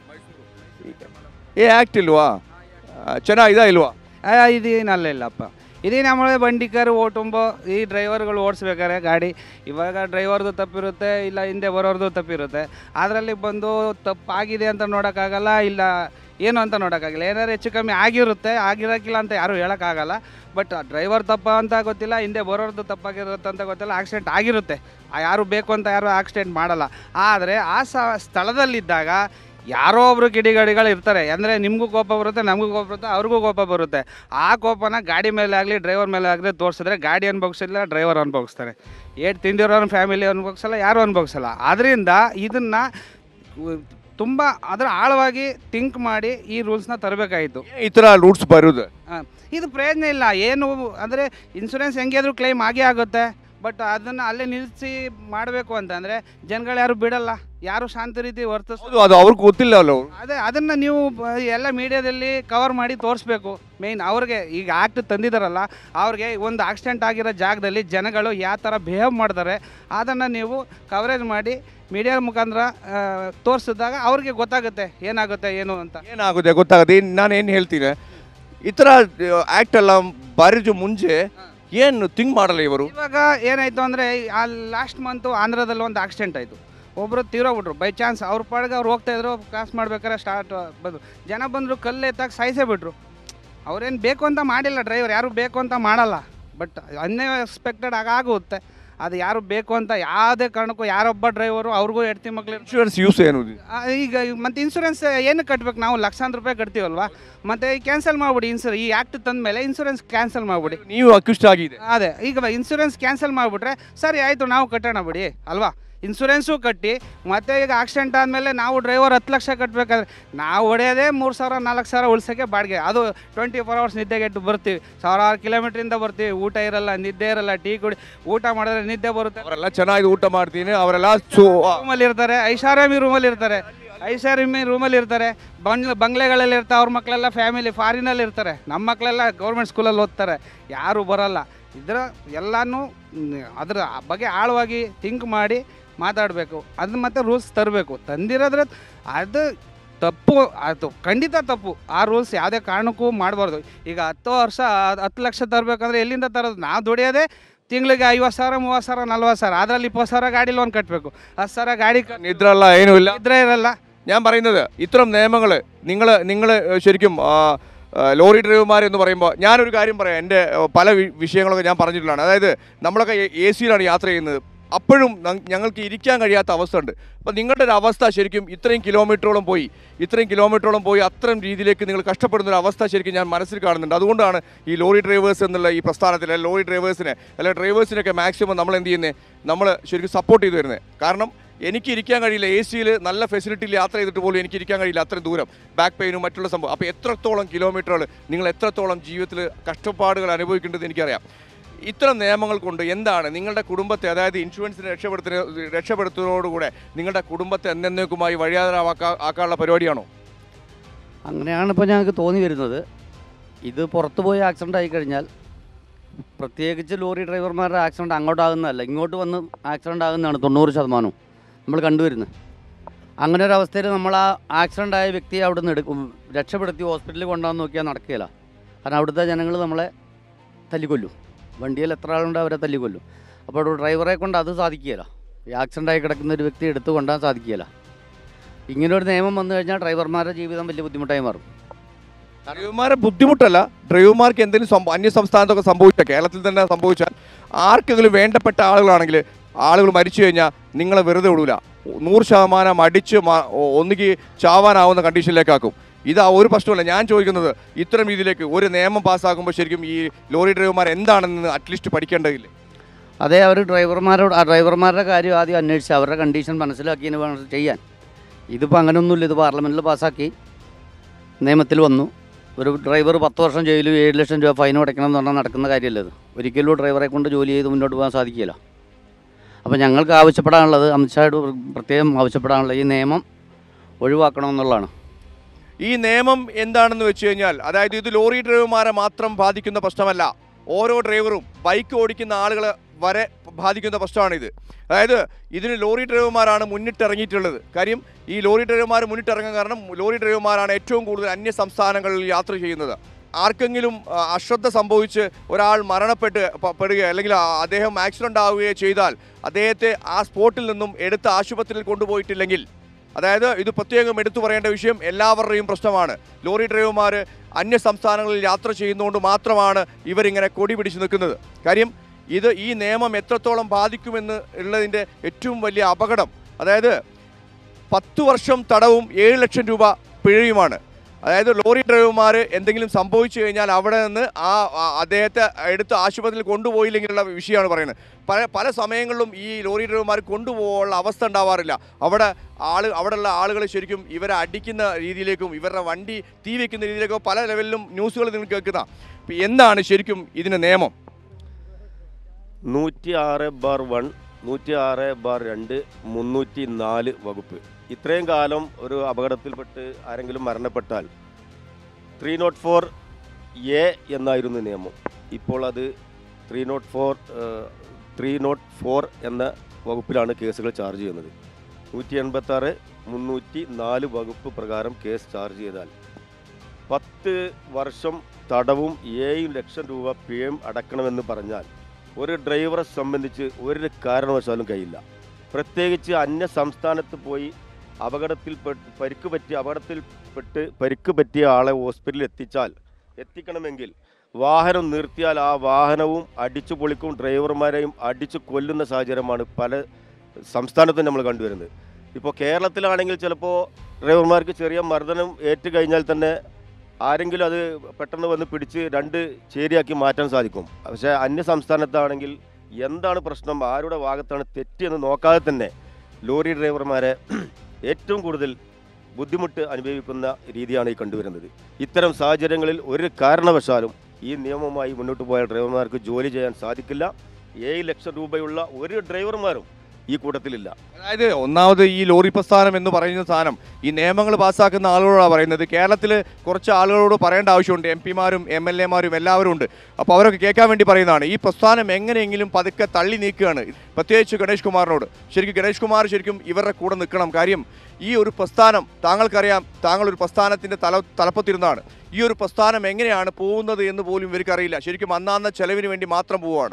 ಏ ಆ್ಯಕ್ಟ್ ಇಲ್ವಾ ಆ, ಚೆನ್ನಾಗಿದಾ ಇಲ್ವಾ
ಆ, ಇದೇನಲ್ಲ ಇಲ್ಲಪ್ಪ ಇದೇ നമ്മൾ വണ്ടിക്കാർ ഓട്ടുമ്പോൾ ഈ ഡ്രൈവർಗಳು ಓಡಿಸ್ಬೇಕಾದ್ರೆ ಗಾಡಿ ಇವಾಗ ಡ್ರೈವರ್ದು ತಪ್ಪಿರುತ್ತೆ ಇಲ್ಲ ಹಿಂದೆ ಬರೋರ್ದು ತಪ್ಪಿರುತ್ತೆ ಅದರಲ್ಲಿ ಬಂದು ತಪ್ಪಾಗಿದೆ ಅಂತ ನೋಡೋಕ್ಕಾಗಲ್ಲ ಇಲ್ಲ ಏನು ಅಂತ ನೋಡೋಕ್ಕಾಗಲ್ಲ ಏನಾದ್ರು ಹೆಚ್ಚು ಕಮ್ಮಿ ಆಗಿರುತ್ತೆ ಆಗಿರೋಕ್ಕಿಲ್ಲ ಅಂತ ಯಾರೂ ಹೇಳೋಕ್ಕಾಗಲ್ಲ ಬಟ್ ಡ್ರೈವರ್ ತಪ್ಪ ಅಂತ ಗೊತ್ತಿಲ್ಲ ಹಿಂದೆ ಬರೋರ್ದು ತಪ್ಪಾಗಿರುತ್ತೆ ಅಂತ ಗೊತ್ತಿಲ್ಲ ಆಕ್ಸಿಡೆಂಟ್ ಆಗಿರುತ್ತೆ ಆ ಯಾರು ಬೇಕು ಅಂತ ಯಾರು ಆಕ್ಸಿಡೆಂಟ್ ಮಾಡಲ್ಲ ಆದರೆ ಆ ಸ ಸ್ಥಳದಲ್ಲಿದ್ದಾಗ ಯಾರೋ ಒಬ್ರು ಕಿಡಿಗಾಡಿಗಳು ಇರ್ತಾರೆ ಅಂದರೆ ನಿಮಗೂ ಕೋಪ ಬರುತ್ತೆ ನಮಗೂ ಕೋಪ ಬರುತ್ತೆ ಅವ್ರಿಗೂ ಕೋಪ ಬರುತ್ತೆ ಆ ಕೋಪನ ಗಾಡಿ ಮೇಲೆ ಆಗಲಿ ಡ್ರೈವರ್ ಮೇಲೆ ಆಗಲಿ ತೋರಿಸಿದ್ರೆ ಗಾಡಿ ಅನುಭವಿಸಿಲ್ಲ ಡ್ರೈವರ್ ಅನುಭವಿಸ್ತಾರೆ ಏಟ್ ತಿಂದಿರೋನ್ ಫ್ಯಾಮಿಲಿ ಅನುಭವಿಸಲ್ಲ ಯಾರು ಅನುಭವಿಸಲ್ಲ ಅದರಿಂದ ಇದನ್ನು ತುಂಬ ಅದರ ಆಳವಾಗಿ ಥಿಂಕ್ ಮಾಡಿ ಈ ರೂಲ್ಸ್ನ ತರಬೇಕಾಯಿತು
ಈ ಥರ ರೂಟ್ಸ್ ಬರೋದು
ಇದು ಪ್ರಯೋಜನ ಇಲ್ಲ ಏನು ಅಂದರೆ ಇನ್ಸೂರೆನ್ಸ್ ಹೆಂಗಾದ್ರೂ ಕ್ಲೈಮ್ ಆಗೇ ಆಗುತ್ತೆ ಬಟ್ ಅದನ್ನು ಅಲ್ಲೇ ನಿಲ್ಲಿಸಿ ಮಾಡಬೇಕು ಅಂತಂದರೆ ಜನಗಳು ಯಾರು ಬಿಡಲ್ಲ ಯಾರು ಶಾಂತ ರೀತಿ ವರ್ತಿಸ್
ಹೌದು ಅದು ಅವ್ರಿಗೆ ಗೊತ್ತಿಲ್ಲ ಅಲ್ಲ ಅವ್ರು
ಅದೇ ಅದನ್ನು ನೀವು ಬ- ಎಲ್ಲ ಮೀಡಿಯಾದಲ್ಲಿ ಕವರ್ ಮಾಡಿ ತೋರಿಸ್ಬೇಕು ಮೇಯ್ನ್ ಅವ್ರಿಗೆ ಈಗ ಆ್ಯಕ್ಟ್ ತಂದಿದ್ದಾರಲ್ಲ ಅವ್ರಿಗೆ ಒಂದು ಆಕ್ಸಿಡೆಂಟ್ ಆಗಿರೋ ಜಾಗದಲ್ಲಿ ಜನಗಳು ಯಾವ ಥರ ಬಿಹೇವ್ ಮಾಡ್ತಾರೆ ಅದನ್ನು ನೀವು ಕವರೇಜ್ ಮಾಡಿ ಮೀಡಿಯಾ ಮುಖಾಂತರ ತೋರಿಸಿದಾಗ ಅವ್ರಿಗೆ ಗೊತ್ತಾಗುತ್ತೆ ಏನಾಗುತ್ತೆ ಏನು ಅಂತ
ಏನಾಗುತ್ತೆ ಗೊತ್ತಾಗುತ್ತೆ ಏನ್- ನಾನು ಏನು ಹೇಳ್ತೀನಿ ಈ ಥರ ಆ್ಯಕ್ಟ್ ಎಲ್ಲ ಬರೆದು ಮುಂಚೆ ಏನು ಥಿಂಕ್ ಮಾಡಲ್ಲ ಇವರು
ಇವಾಗ ಏನಾಯಿತು ಅಂದರೆ ಆ ಲಾಸ್ಟ್ ಮಂತು ಆಂಧ್ರದಲ್ಲಿ ಒಂದು ಆಕ್ಸಿಡೆಂಟ್ ಆಯಿತು ಒಬ್ಬರು ತೀರೋಗ್ಬಿಟ್ರು ಬೈ ಚಾನ್ಸ್ ಅವ್ರ ಪಾಡಿಗೆ ಅವ್ರು ಹೋಗ್ತಾ ಇದ್ರು ಕ್ರಾಸ್ ಮಾಡ್ಬೇಕಾದ್ರೆ ಸ್ಟಾರ್ಟ್ ಬಂದು ಜನ ಬಂದರು ಕಲ್ಲು ಎತ್ತಾಗ ಸಾಯಿಸೇ ಬಿಟ್ರು ಅವ್ರೇನು ಬೇಕು ಅಂತ ಮಾಡಿಲ್ಲ ಡ್ರೈವರ್ ಯಾರು ಬೇಕು ಅಂತ ಮಾಡಲ್ಲ ಬಟ್ ಅನ್ಎಕ್ಸ್ಪೆಕ್ಟೆಡ್ ಆಗುತ್ತೆ ಅದು ಯಾರು ಬೇಕು ಅಂತ ಯಾವುದೇ ಕಾರಣಕ್ಕೂ ಯಾರೊಬ್ಬ ಡ್ರೈವರು ಅವ್ರಿಗೂ ಹೆಡ್ತಿ ಮಕ್ಳು
ಇನ್ಶೂರೆನ್ಸ್ ಯೂಸ್ ಏನು
ಆ, ಈಗ ಮತ್ತೆ ಇನ್ಸೂರೆನ್ಸ್ ಏನಕ್ಕೆ ಕಟ್ಬೇಕು ನಾವು ಲಕ್ಷಾಂತರ ರೂಪಾಯಿ ಕಟ್ತೀವಲ್ವಾ ಮತ್ತೆ ಕ್ಯಾನ್ಸಲ್ ಮಾಡ್ಬಿಡಿ ಇನ್ಸೂರ್ ಈ ಆ್ಯಕ್ಟ್ ತಂದ ಮೇಲೆ ಇನ್ಸೂರೆನ್ಸ್ ಕ್ಯಾನ್ಸಲ್ ಮಾಡ್ಬಿಡಿ
ನೀವು ಅಕ್ಯೂಸ್ಟ್ ಆಗಿದೆ
ಅದೇ ಈಗ ಇನ್ಸೂರೆನ್ಸ್ ಕ್ಯಾನ್ಸಲ್ ಮಾಡಿಬಿಟ್ರೆ ಸರಿ ಆಯಿತು ನಾವು ಕಟ್ಟೋಣ ಬಿಡಿ ಅಲ್ವಾ ಇನ್ಸೂರೆನ್ಸು ಕಟ್ಟಿ ಮತ್ತೆ ಈಗ ಆಕ್ಸಿಡೆಂಟ್ ಆದಮೇಲೆ ನಾವು ಡ್ರೈವರ್ ಹತ್ತು ಲಕ್ಷ ಕಟ್ಟಬೇಕಾದ್ರೆ ನಾವು ಹೊಡೆಯೋದೇ ಮೂರು ಸಾವಿರ ನಾಲ್ಕು ಸಾವಿರ ಉಳ್ಸೋಕ್ಕೆ ಬಾಡಿಗೆ ಅದು ಟ್ವೆಂಟಿ ಫೋರ್ ಅವರ್ಸ್ ನಿದ್ದೆಗೆಟ್ಟು ಬರ್ತೀವಿ ಸಾವಿರಾರು ಕಿಲೋಮೀಟ್ರಿಂದ ಬರ್ತೀವಿ ಊಟ ಇರಲ್ಲ ನಿದ್ದೆ ಇರಲ್ಲ ಟೀ ಕುಡಿ ಊಟ ಮಾಡಿದ್ರೆ ನಿದ್ದೆ ಬರುತ್ತೆ
ಅವರೆಲ್ಲ ಚೆನ್ನಾಗಿ ಊಟ ಮಾಡ್ತೀನಿ ಅವರೆಲ್ಲ ಸೊ
ರೂಮಲ್ಲಿ ಇರ್ತಾರೆ ಐಷಾರಾಮಿ ರೂಮಲ್ಲಿ ಇರ್ತಾರೆ ಐಷಾರಾಮಿ ರೂಮಲ್ಲಿ ಇರ್ತಾರೆ ಬಂಗ್ಲೆ ಬಂಗ್ಲೆಗಳಲ್ಲಿ ಇರ್ತಾರೆ ಅವ್ರ ಮಕ್ಕಳೆಲ್ಲ ಫ್ಯಾಮಿಲಿ ಫಾರಿನಲ್ಲಿ ಇರ್ತಾರೆ ನಮ್ಮ ಮಕ್ಕಳೆಲ್ಲ ಗೌರ್ಮೆಂಟ್ ಸ್ಕೂಲಲ್ಲಿ ಓದ್ತಾರೆ ಯಾರೂ ಬರಲ್ಲ ಇದರ ಎಲ್ಲನೂ ಮ್, ಅದರ ಬಗ್ಗೆ ಆಳವಾಗಿ ಥಿಂಕ್ ಮಾಡಿ ಮಾತಾಡಬೇಕು ಅದನ್ನ ಮತ್ತೆ ರೂಲ್ಸ್ ತರಬೇಕು ತಂದಿರೋದ್ರೆ ಅದು ತಪ್ಪು ಅದು ಖಂಡಿತ ತಪ್ಪು ಆ ರೂಲ್ಸ್ ಯಾವುದೇ ಕಾರಣಕ್ಕೂ ಮಾಡಬಾರ್ದು ಈಗ ಹತ್ತು ವರ್ಷ ಹತ್ತು ಲಕ್ಷ ತರಬೇಕಂದ್ರೆ ಎಲ್ಲಿಂದ ತರೋದು ನಾವು ದುಡಿಯೋದೇ ತಿಂಗಳಿಗೆ ಐವತ್ತು ಸಾವಿರ ಮೂವತ್ತು ಸಾವಿರ ನಲ್ವತ್ತು ಸಾವಿರ ಅದರಲ್ಲಿ ಇಪ್ಪತ್ತು ಸಾವಿರ ಗಾಡಿ ಲೋನ್ ಕಟ್ಟಬೇಕು ಹತ್ತು ಸಾವಿರ ಗಾಡಿ ಕ-
നിദ്ര അല്ല ഏനുമില്ല
ಇದ್ರೆ ಇರಲ್ಲ
ഞാൻ പറയുന്നത് ഇത്തരം നിയമങ്ങൾ നിങ്ങൾ നിങ്ങൾ ശരിക്കും ആ, ആ, ലോറി ഡ്രൈവർമാർ എന്ന് പറയുമ്പോൾ ഞാനൊരു കാര്യം പറയാം എൻ്റെ ആ, പല വി- വിഷയങ്ങളൊക്കെ ഞാൻ പറഞ്ഞിട്ടുള്ളതാണ് അതായത് നമ്മളൊക്കെ എ സിയിലാണ് യാത്ര ചെയ്യുന്നത് അപ്പോഴും ന- ഞങ്ങൾക്ക് ഇരിക്കാൻ കഴിയാത്ത അവസ്ഥ ഉണ്ട് അപ്പോൾ നിങ്ങളുടെ ഒരു അവസ്ഥ ശരിക്കും ഇത്രയും കിലോമീറ്ററോളം പോയി ഇത്രയും കിലോമീറ്ററോളം പോയി അത്രയും രീതിയിലേക്ക് നിങ്ങൾ കഷ്ടപ്പെടുന്ന ഒരു അവസ്ഥ ശരിക്കും ഞാൻ മനസ്സിൽ കാണുന്നുണ്ട് അതുകൊണ്ടാണ് ഈ ലോറി ഡ്രൈവേഴ്സ് എന്നുള്ള ഈ പ്രസ്ഥാനത്തിൽ അല്ലെങ്കിൽ ലോറി ഡ്രൈവേഴ്സിനെ അല്ലെങ്കിൽ ഡ്രൈവേഴ്സിനൊക്കെ മാക്സിമം നമ്മൾ എന്ത് ചെയ്യുന്നത് നമ്മൾ ശരിക്കും സപ്പോർട്ട് ചെയ്തു വരുന്നത് കാരണം എനിക്ക് ഇരിക്കാൻ കഴിയില്ല എ സിയിൽ നല്ല ഫെസിലിറ്റിയിൽ യാത്ര ചെയ്തിട്ട് പോലും എനിക്ക് ഇരിക്കാൻ കഴിയില്ല അത്രയും ദൂരം ബാക്ക് പെയിനും മറ്റുള്ള സംഭവം അപ്പോൾ എത്രത്തോളം കിലോമീറ്ററുകൾ നിങ്ങൾ എത്രത്തോളം ജീവിതത്തിൽ കഷ്ടപ്പാടുകൾ അനുഭവിക്കേണ്ടത് എനിക്കറിയാം ഇത്തരം നിയമങ്ങൾ കൊണ്ട് എന്താണ് നിങ്ങളുടെ കുടുംബത്തെ അതായത് ഇൻഷുറൻസിനെ രക്ഷപ്പെടുത്തുന്ന രക്ഷപ്പെടുത്തുന്നതോടുകൂടെ നിങ്ങളുടെ കുടുംബത്തെ എന്നേക്കുമായി വഴിയാതരാക്കാ ആക്കാനുള്ള പരിപാടിയാണോ
അങ്ങനെയാണ് ഇപ്പോൾ ഞങ്ങൾക്ക് തോന്നി വരുന്നത് ഇത് പുറത്ത് പോയി ആക്സിഡൻ്റ് ആയി കഴിഞ്ഞാൽ പ്രത്യേകിച്ച് ലോറി ഡ്രൈവർമാരുടെ ആക്സിഡൻറ്റ് അങ്ങോട്ടാകുന്നതല്ല ഇങ്ങോട്ട് വന്ന് ആക്സിഡൻ്റ് ആകുന്നതാണ് തൊണ്ണൂറ് ശതമാനവും നമ്മൾ കണ്ടുവരുന്നത് അങ്ങനെ ഒരു അവസ്ഥയിൽ നമ്മൾ ആ ആക്സിഡൻ്റ് ആയ വ്യക്തിയെ അവിടെ നിന്ന് എടുക്കും രക്ഷപ്പെടുത്തി ഹോസ്പിറ്റലിൽ കൊണ്ടുപോകാൻ നോക്കിയാൽ നടക്കുകയില്ല കാരണം അവിടുത്തെ ജനങ്ങൾ നമ്മളെ തല്ലിക്കൊല്ലും വണ്ടിയിൽ എത്ര ആളുണ്ട് അവരെ തല്ലിക്കൊല്ലും അപ്പോൾ ഒരു ഡ്രൈവറെ കൊണ്ട് അത് സാധിക്കുകയില്ല ഈ ആക്സിഡൻ്റ് ആയി കിടക്കുന്ന ഒരു വ്യക്തി എടുത്തു കൊണ്ടുപോകാൻ സാധിക്കുകയില്ല ഇങ്ങനെ ഒരു നിയമം വന്നു കഴിഞ്ഞാൽ ഡ്രൈവർമാരുടെ ജീവിതം വലിയ ബുദ്ധിമുട്ടായി മാറും
ഡ്രൈവർമാരെ ബുദ്ധിമുട്ടല്ല ഡ്രൈവർമാർക്ക് എന്തെങ്കിലും സംഭവം അന്യ സംസ്ഥാനത്തൊക്കെ സംഭവിച്ചാൽ കേരളത്തിൽ തന്നെ സംഭവിച്ചാൽ ആർക്കെങ്കിലും വേണ്ടപ്പെട്ട ആളുകളാണെങ്കിൽ ആളുകൾ മരിച്ചു കഴിഞ്ഞാൽ നിങ്ങളെ വെറുതെ വിടൂല നൂറ് ശതമാനം അടിച്ച് മ- ഒ- ഒന്നുകിൽ ചാവാനാവുന്ന കണ്ടീഷനിലേക്കാക്കും ഇത് ഒരു പ്രശ്നമല്ല ഞാൻ ചോദിക്കുന്നത് ഇത്തരം രീതിയിലേക്ക് ഒരു നിയമം പാസ്സാക്കുമ്പോൾ ശരിക്കും ഈ ലോറി ഡ്രൈവർമാർ എന്താണെന്ന് അറ്റ്ലീസ്റ്റ് പഠിക്കേണ്ടതില്ലേ
അതേ അവർ ഡ്രൈവർമാരോട് ആ ഡ്രൈവർമാരുടെ കാര്യം ആദ്യം അന്വേഷിച്ച് അവരുടെ കണ്ടീഷൻ മനസ്സിലാക്കിയതിന് വേണം ചെയ്യാൻ ഇതിപ്പോൾ അങ്ങനെയൊന്നുമില്ല ഇത് പാർലമെൻറ്റിൽ പാസ്സാക്കി നിയമത്തിൽ വന്നു ഒരു ഡ്രൈവർ പത്ത് വർഷം ജയിലും ഏഴ് ലക്ഷം രൂപ ഫൈൻ അടയ്ക്കണം എന്ന് പറഞ്ഞാൽ നടക്കുന്ന കാര്യമല്ല ഇത് ഒരിക്കലും ഡ്രൈവറെ കൊണ്ട് ജോലി ചെയ്ത് മുന്നോട്ട് പോകാൻ സാധിക്കില്ല അപ്പോൾ ഞങ്ങൾക്ക് ആവശ്യപ്പെടാനുള്ളത് അമിത്ഷായോട് പ്രത്യേകം ആവശ്യപ്പെടാനുള്ളത് ഈ നിയമം ഒഴിവാക്കണമെന്നുള്ളതാണ്
ഈ നിയമം എന്താണെന്ന് വെച്ച് കഴിഞ്ഞാൽ അതായത് ഇത് ലോറി ഡ്രൈവർമാരെ മാത്രം ബാധിക്കുന്ന പ്രശ്നമല്ല ഓരോ ഡ്രൈവറും ബൈക്ക് ഓടിക്കുന്ന ആളുകളെ വരെ ബാധിക്കുന്ന പ്രശ്നമാണിത് അതായത് ഇതിന് ലോറി ഡ്രൈവർമാരാണ് മുന്നിട്ടിറങ്ങിയിട്ടുള്ളത് കാര്യം ഈ ലോറി ഡ്രൈവർമാർ മുന്നിട്ടിറങ്ങാൻ കാരണം ലോറി ഡ്രൈവർമാരാണ് ഏറ്റവും കൂടുതൽ അന്യ സംസ്ഥാനങ്ങളിൽ യാത്ര ചെയ്യുന്നത് ആർക്കെങ്കിലും ആ, അശ്രദ്ധ സംഭവിച്ച് ഒരാൾ മരണപ്പെട്ട് പ- പെടുകയോ അല്ലെങ്കിൽ ആ- അദ്ദേഹം ആക്സിഡൻ്റ് ആവുകയോ ചെയ്താൽ അദ്ദേഹത്തെ ആ സ്പോട്ടിൽ നിന്നും എടുത്ത് ആശുപത്രിയിൽ കൊണ്ടുപോയിട്ടില്ലെങ്കിൽ അതായത് ഇത് പ്രത്യേകം എടുത്തു പറയേണ്ട വിഷയം എല്ലാവരുടെയും പ്രശ്നമാണ് ലോറി ഡ്രൈവർമാർ അന്യ സംസ്ഥാനങ്ങളിൽ യാത്ര ചെയ്യുന്നതുകൊണ്ട് മാത്രമാണ് ഇവരിങ്ങനെ കൊടി പിടിച്ച് നിൽക്കുന്നത് കാര്യം ഇത് ഈ നിയമം എത്രത്തോളം ബാധിക്കുമെന്ന് ഉള്ളതിൻ്റെ ഏറ്റവും വലിയ അപകടം അതായത് പത്ത് വർഷം തടവും ഏഴ് ലക്ഷം രൂപ പിഴയുമാണ് അതായത് ലോറി ഡ്രൈവർമാർ എന്തെങ്കിലും സംഭവിച്ചു കഴിഞ്ഞാൽ അവിടെ നിന്ന് ആ ആ അദ്ദേഹത്തെ എടുത്ത് ആശുപത്രിയിൽ കൊണ്ടുപോയില്ലെങ്കിലുള്ള വിഷയമാണ് പറയുന്നത് പല പല സമയങ്ങളിലും ഈ ലോറി ഡ്രൈവർമാർ കൊണ്ടുപോകാനുള്ള അവസ്ഥ ഉണ്ടാവാറില്ല അവിടെ ആള് അവിടെയുള്ള ആളുകൾ ശരിക്കും ഇവരെ അടിക്കുന്ന രീതിയിലേക്കും ഇവരുടെ വണ്ടി തീ വെക്കുന്ന രീതിയിലേക്കോ പല ലെവലിലും ന്യൂസുകൾ നിങ്ങൾ കേൾക്കുന്ന ഇപ്പം എന്താണ് ശരിക്കും ഇതിന് നിയമം
നൂറ്റി ആറ് ബാർ വൺ നൂറ്റി ആറ് ബാർ രണ്ട് മുന്നൂറ്റി നാല് വകുപ്പ് ഇത്രയും കാലം ഒരു അപകടത്തിൽപ്പെട്ട് ആരെങ്കിലും മരണപ്പെട്ടാൽ ത്രീ നോട്ട് ഫോർ എ എന്നായിരുന്നു നിയമം ഇപ്പോൾ അത് three nought four three nought four എന്ന വകുപ്പിലാണ് കേസുകൾ ചാർജ് ചെയ്യുന്നത് നൂറ്റി എൺപത്താറ് മുന്നൂറ്റി നാല് വകുപ്പ് പ്രകാരം കേസ് ചാർജ് ചെയ്താൽ പത്ത് വർഷം തടവും ഏഴ് ലക്ഷം രൂപ പിഴയും അടക്കണമെന്ന് പറഞ്ഞാൽ ഒരു ഡ്രൈവറെ സംബന്ധിച്ച് ഒരു കാരണവശാലും കഴിയില്ല പ്രത്യേകിച്ച് അന്യ സംസ്ഥാനത്ത് പോയി അപകടത്തിൽപ്പെട്ട് പരിക്ക് പറ്റി അപകടത്തിൽപ്പെട്ട് പരിക്ക് പറ്റിയ ആളെ ഹോസ്പിറ്റലിൽ എത്തിച്ചാൽ എത്തിക്കണമെങ്കിൽ വാഹനം നിർത്തിയാൽ ആ വാഹനവും അടിച്ചു പൊളിക്കും ഡ്രൈവർമാരെയും അടിച്ചു കൊല്ലുന്ന സാഹചര്യമാണ് പല സംസ്ഥാനത്തും നമ്മൾ കണ്ടുവരുന്നത് ഇപ്പോൾ കേരളത്തിലാണെങ്കിൽ ചിലപ്പോൾ ഡ്രൈവർമാർക്ക് ചെറിയ മർദ്ദനം ഏറ്റു കഴിഞ്ഞാൽ തന്നെ ആരെങ്കിലും അത് പെട്ടെന്ന് വന്ന് പിടിച്ച് രണ്ട് ചേരിയാക്കി മാറ്റാൻ സാധിക്കും പക്ഷേ അന്യ സംസ്ഥാനത്താണെങ്കിൽ എന്താണ് പ്രശ്നം ആരുടെ ഭാഗത്താണ് തെറ്റിയെന്ന് നോക്കാതെ തന്നെ ലോറി ഡ്രൈവർമാരെ ഏറ്റവും കൂടുതൽ ബുദ്ധിമുട്ട് അനുഭവിക്കുന്ന രീതിയാണ് ഈ കണ്ടുവരുന്നത് ഇത്തരം സാഹചര്യങ്ങളിൽ ഒരു കാരണവശാലും ഈ നിയമവുമായി മുന്നോട്ട് പോയ ഡ്രൈവർമാർക്ക് ജോലി ചെയ്യാൻ സാധിക്കില്ല ഏഴ് ലക്ഷം രൂപയുള്ള ഒരു ഡ്രൈവർമാരും ഈ കൂട്ടത്തിലില്ല
അതായത് ഒന്നാമത് ഈ ലോറി പ്രസ്ഥാനം എന്ന് പറയുന്ന സാധനം ഈ നിയമങ്ങൾ പാസ്സാക്കുന്ന ആളുകളോടാണ് പറയുന്നത് കേരളത്തിൽ കുറച്ച് ആളുകളോട് പറയേണ്ട ആവശ്യമുണ്ട് എം പിമാരും എം എൽ എമാരും എല്ലാവരും ഉണ്ട് അപ്പോൾ അവരൊക്കെ കേൾക്കാൻ വേണ്ടി പറയുന്നതാണ് ഈ പ്രസ്ഥാനം എങ്ങനെയെങ്കിലും പതുക്കെ തള്ളി നീക്കുകയാണ് പ്രത്യേകിച്ച് ഗണേഷ് കുമാറിനോട് ശരിക്കും ഗണേഷ് കുമാർ ശരിക്കും ഇവരുടെ കൂടെ നിൽക്കണം കാര്യം ഈ ഒരു പ്രസ്ഥാനം താങ്കൾക്കറിയാം താങ്കൾ ഒരു പ്രസ്ഥാനത്തിൻ്റെ തല തലപ്പത്തിരുന്നാണ് ഈ ഒരു പ്രസ്ഥാനം എങ്ങനെയാണ് പോകുന്നത് എന്ന് പോലും ഇവർക്കറിയില്ല ശരിക്കും അന്നാന്ന ചെലവിന് വേണ്ടി മാത്രം പോവുകയാണ്